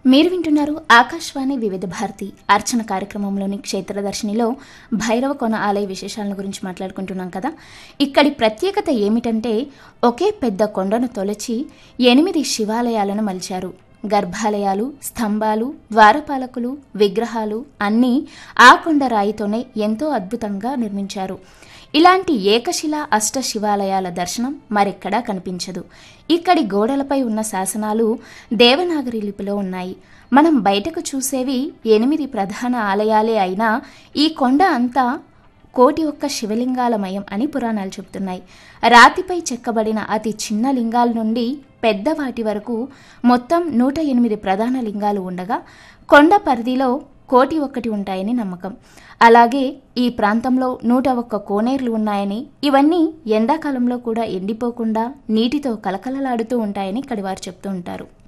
మీరు వింటున్నారు ఆకాశవాణి వివిధ భారతి అర్చన కార్యక్రమంలోని క్షేత్రదర్శినిలో భైరవ కొన ఆలయ విశేషాల గురించి మాట్లాడుకుంటున్నాం కదా ఇక్కడి ప్రత్యేకత ఏమిటంటే ఒకే పెద్ద కొండను తొలచి ఎనిమిది శివాలయాలను మలిచారు గర్భాలయాలు స్తంభాలు ద్వారపాలకులు విగ్రహాలు అన్నీ ఆ కొండ రాయితోనే ఎంతో అద్భుతంగా నిర్మించారు ఇలాంటి ఏకశిల అష్ట శివాలయాల దర్శనం మరెక్కడా కనిపించదు ఇక్కడి గోడలపై ఉన్న శాసనాలు దేవనాగరి లిపిలో ఉన్నాయి మనం బయటకు చూసేవి ఎనిమిది ప్రధాన ఆలయాలే అయినా ఈ కొండ అంతా కోటి ఒక్క శివలింగాలమయం అని పురాణాలు చెబుతున్నాయి రాతిపై చెక్కబడిన అతి చిన్న లింగాల నుండి పెద్ద వాటి వరకు మొత్తం నూట ఎనిమిది ప్రధాన లింగాలు ఉండగా కొండ పరిధిలో కోటి ఒక్కటి ఉంటాయని నమ్మకం అలాగే ఈ ప్రాంతంలో నూట ఒక్క కోనేర్లు ఉన్నాయని ఇవన్నీ ఎండాకాలంలో కూడా ఎండిపోకుండా నీటితో కలకలలాడుతూ ఉంటాయని ఇక్కడి వారు చెప్తూ ఉంటారు